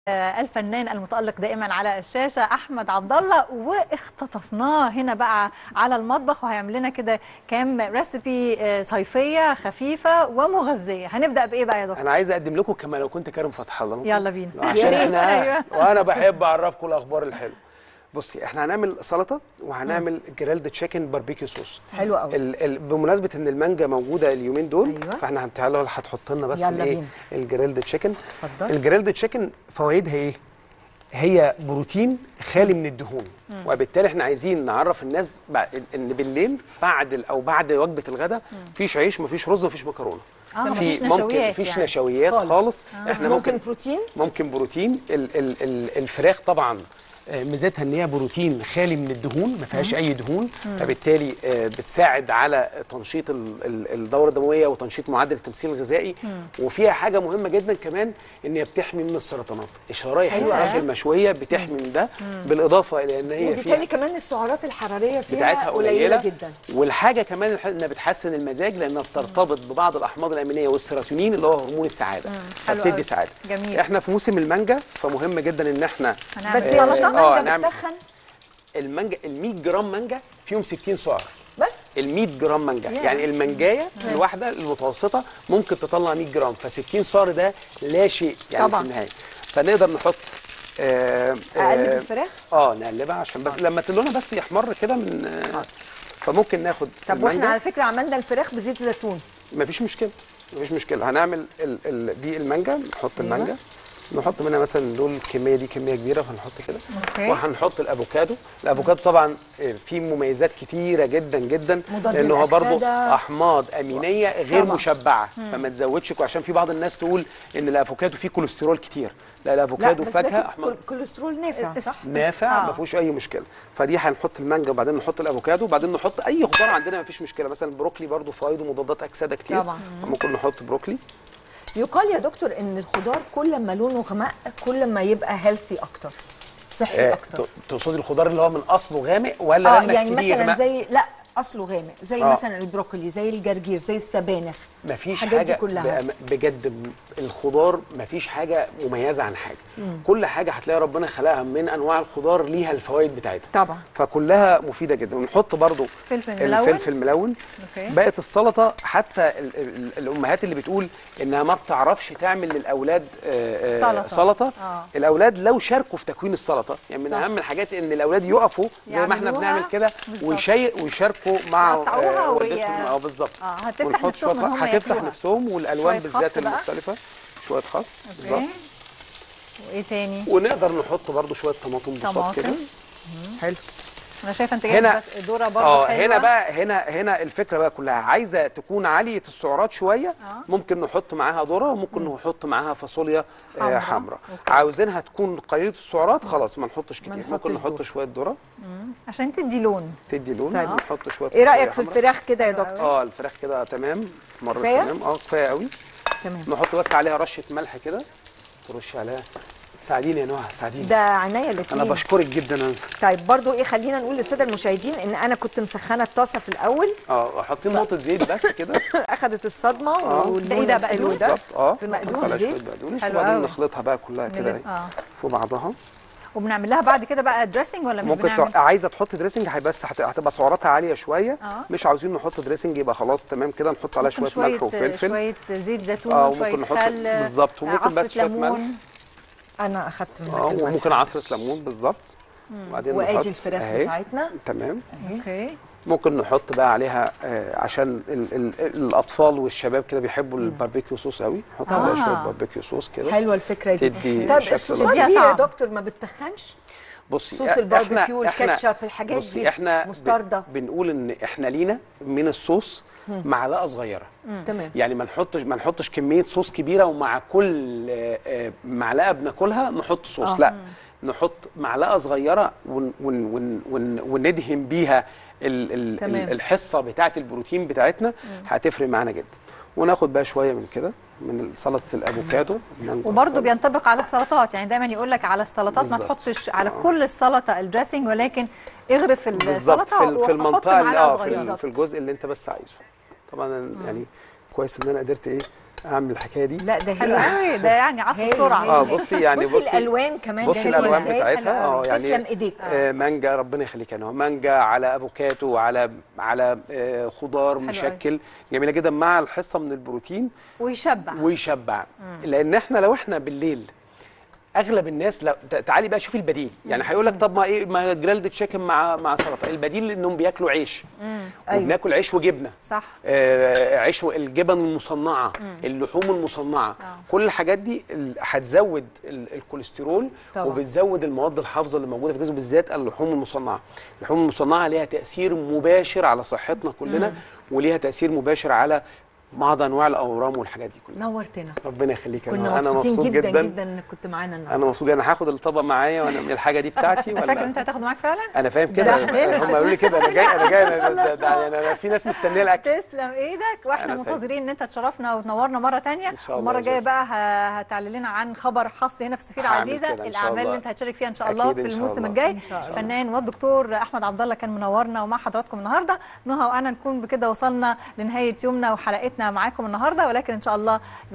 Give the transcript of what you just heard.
الفنان المتألق دائما على الشاشة أحمد عبد الله واختطفناه هنا بقى على المطبخ وهيعمل لنا كده كام ريسيبي صيفية خفيفة ومغذية هنبدأ بإيه بقى يا دكتور؟ انا عايز اقدم لكم كما لو كنت كريم فتح الله ممكن؟ يلا بينا. عشان يا ريت. احنا أيوة. وانا بحب اعرفكم الاخبار الحلوه بصي احنا هنعمل سلطه وهنعمل جريلد تشيكن باربيكيو صوص حلو قوي ال ال بمناسبه ان المانجا موجوده اليومين دول أيوة. فاحنا هنتعالى هتحط لنا بس يلا ايه بينا. الجريلد تشيكن اتفضل. الجريلد تشيكن فوائدها ايه هي بروتين خالي من الدهون وبالتالي احنا عايزين نعرف الناس بع- ان بالليل بعد ال- او بعد وجبه الغداء مفيش عيش مفيش رز مفيش مكرونه آه، في مفيش ممكن نشويات مفيش يعني. نشويات خالص. خالص, بس ممكن بروتين ممكن بروتين ال ال ال الفراخ طبعا آه، ميزتها ان هي بروتين خالي من الدهون ما فيهاش اي دهون فبالتالي آه، بتساعد على تنشيط ال- ال- الدوره الدمويه وتنشيط معدل التمثيل الغذائي وفيها حاجه مهمه جدا كمان ان هي بتحمي من السرطانات شرايح حلو الفراخ أوي. المشويه بتحمي من ده بالاضافه الى ان هي وبالتالي فيها كمان السعرات الحراريه فيها بتاعتها قليله جدا والحاجه كمان الح- انها بتحسن المزاج لانها بترتبط ببعض الاحماض الامينيه والسيروتونين اللي هو هرمون السعاده حلو فبتدي أوي. سعاده جميل. احنا في موسم المانجا فمهم جدا ان احنا هنعمل بس إيه؟ يا آه، مش آه، مانجا نعمل- بتخن المانجا ال 100 جرام مانجا فيهم 60 سعر بس ال 100 جرام مانجا ياه. يعني المانجايه الواحده المتوسطه ممكن تطلع 100 جرام ف 60 سعر ده لا شيء يعني طبعاً. في النهايه فنقدر نحط آه اقلب آه، الفراخ اه نقلبها عشان بس لما لونها بس يحمر كده من آه فممكن ناخد طب واحنا المانجا على فكره عملنا الفراخ بزيت زيتون مفيش مشكله مفيش مشكله هنعمل ال ال دي المانجا نحط أيوة. المانجا نحط منها مثلا دول الكميه دي كميه كبيره فهنحط كده أوكي. وهنحط الافوكادو الافوكادو طبعا آه، فيه مميزات كتيره جدا جدا مضاد لان هو برضه للأكسدة. احماض امينيه غير طبعاً. مشبعه فما تزودش عشان في بعض الناس تقول ان الافوكادو فيه كوليسترول كتير لا لا الافوكادو بس فاكهه ده احماض كول- كوليسترول نافع الس- صح نافع آه. ما فيهوش اي مشكله فدي هنحط المانجا وبعدين نحط الافوكادو وبعدين نحط اي خضار عندنا ما فيش مشكله مثلا البروكلي برضو فوائده مضادات اكسده كتير طبعاً. ممكن نحط بروكلي يقال يا دكتور ان الخضار كل ما لونه غمق كل ما يبقى هيلثي اكتر صحي آه، اكتر ت- تقصدي الخضار اللي هو من اصله غامق ولا اه لما يعني تسيبيه مثلا يغمق زي لا اصله غامق زي آه. مثلا البروكلي زي الجرجير زي السبانخ مفيش الحاجات دي حاجه كلها. بأم- بجد م- الخضار مفيش حاجه مميزه عن حاجه كل حاجه هتلاقي ربنا خلقها من انواع الخضار ليها الفوائد بتاعتها طبعا فكلها مفيده جدا ونحط برضو فلفل ملون. الفلفل ملون أوكي. بقت السلطه حتى ال ال الامهات اللي بتقول انها ما بتعرفش تعمل للاولاد آه، آه، سلطة. سلطه آه. الاولاد لو شاركوا في تكوين السلطه يعني من صح. اهم الحاجات ان الاولاد يقفوا زي ما احنا يعملوها بنعمل كده بالظبط. ويشي ويشاركوا مع يقطعوها آه، وهي- والدتهم اه بالظبط اه هتفتح ونحط نفسهم ان شوية هم خ- هتفتح ياكلوها. نفسهم والالوان شوية بالذات خس بقى. المختلفه شويه خس بالظبط اوكي وايه تاني ونقدر نحط برضو شويه طماطم بساط كده طماطم حلو انا شايفه انت جايب هنا بس ذره برضه اه حلوة. هنا بقى هنا هنا الفكره بقى كلها عايزه تكون عاليه السعرات شويه آه. ممكن نحط معاها ذره وممكن نحط معاها فاصوليا حمرا. آه حمراء أوكي. عاوزينها تكون قليله السعرات خلاص ما نحطش كتير نحطش ممكن نحط ذرة. شويه ذره عشان تدي لون تدي لون طيب. نحط شويه ايه رايك في فاصوليا حمراء. الفراخ كده يا دكتور اه الفراخ كده تمام مره كفاية؟ تمام اه كفايه قوي تمام نحط بس عليها رشه ملح كده ترش عليها ساعديني يا نهى ساعديني ده عينيا انا الاثنين بشكرك جدا انا طيب برضو ايه خلينا نقول للساده المشاهدين ان انا كنت مسخنه الطاسه في الاول اه حاطين نقطه زيت بس كده اخذت الصدمه آه. واللون ده إيه ده، الحلو بقدونس؟ ده بالظبط اه في مقدونس نحط عليها زيت؟ شويه بقدونس حلو وبعدين قوي. نخلطها بقى كلها كده نلف- اه في بعضها وبنعمل لها بعد كده بقى دريسنج ولا مش ممكن بنعمل تع... عايزه تحط دريسنج هي بس هت- هتبقى سعراتها عاليه شويه آه. مش عاوزين نحط دريسنج يبقى خلاص تمام كده نحط عليها ممكن شويه ملح وفلفل شويه زيت زيتون آه، وشويه وممكن نحط- خل بالظبط، وممكن عصرة بس شوية ليمون ملح. انا اخذت من اه وممكن عصره ليمون بالظبط وبعدين نحط وادي الفراخ أهي. بتاعتنا تمام اوكي ممكن نحط بقى عليها آه عشان ال ال الاطفال والشباب كده بيحبوا الباربيكيو صوص قوي نحط آه. عليها شويه باربيكيو صوص كده حلوه الفكره دي تدي طب شكل الصوصات لطيف. دي يا طعم. دكتور ما بتتخنش بصي صوص إحنا- الباربيكيو، إحنا- الكاتشب، الحاجات بصي دي، احنا مستردة. بن- بنقول ان احنا لينا من الصوص معلقه صغيره تمام يعني ما نحطش ما نحطش كميه صوص كبيره ومع كل آه، آه، معلقه بناكلها نحط صوص آه. لا نحط معلقه صغيره ون ون ون ون وندهن بيها ال ال تمام. ال الحصه بتاعه البروتين بتاعتنا هتفرق معانا جدا وناخد بقى شويه من كده من سلطه الافوكادو مانجو وبرضه أفوكادو. بينطبق على السلطات يعني دايما يقول لك على السلطات ما بالظبط. تحطش على آه. كل السلطه الدريسنج ولكن اغرف بالظبط السلطه في, ال- في وحط المنطقه اللي معلقه اه في, صغيره ال- في الجزء اللي انت بس عايزه طبعا يعني كويس ان انا قدرت ايه اعمل الحكايه دي لا ده حلو هي قوي ده يعني عصر هايل، السرعه هايل. اه بصي يعني بصي, بصي الالوان كمان بصي جميلة الالوان إزاي. بتاعتها اه يعني تسلم ايديك آه مانجا ربنا يخليك يعني هو مانجا على افوكاتو على على آه خضار أوي. مشكل جميله جدا مع الحصه من البروتين ويشبع ويشبع لان احنا لو احنا بالليل اغلب الناس لا ت- تعالي بقى شوفي البديل يعني هيقول لك طب ما ايه ما جريلد تشيكن مع مع سلطه البديل انهم بياكلوا عيش أيوة. وبناكل عيش وجبنه صح آه، عيش و- الجبن المصنعه اللحوم المصنعه كل الحاجات دي ال- هتزود ال- الكوليسترول طبعا. وبتزود المواد الحافظه اللي موجوده في الجسم بالذات اللحوم المصنعه اللحوم المصنعه ليها تاثير مباشر على صحتنا كلنا وليها تاثير مباشر على بعض انواع الاورام والحاجات دي كلها نورتنا ربنا يخليك يا كنا نهى. انا مبسوطين مبسوط جدا جدا, جدا انك كنت معانا النهارده انا مبسوط انا هاخد الطبق معايا وانا من الحاجه دي بتاعتي انت فاكر ولا انت هتاخده معاك فعلا انا فاهم ده كده هنلحق. هم قالوا لي كده انا جاي انا جاي أنا ده- ده- يعني انا في ناس مستنيه الاكل تسلم ايدك واحنا أنا سعيد. منتظرين ان انت تشرفنا وتنورنا مره تانية إن شاء الله المره يا الجايه جاسم. بقى ه- هتعلن لنا عن خبر حصري هنا في السفيره هعمل عزيزه كده إن شاء الاعمال الله. اللي انت هتشارك فيها ان شاء الله أكيد في إن شاء الموسم الله. الجاي إن شاء الله. الفنان والدكتور احمد عبد الله كان منورنا ومع حضراتكم النهارده نهى وانا نكون بكده وصلنا لنهايه يومنا وحلقتنا معاكم النهارده ولكن ان شاء الله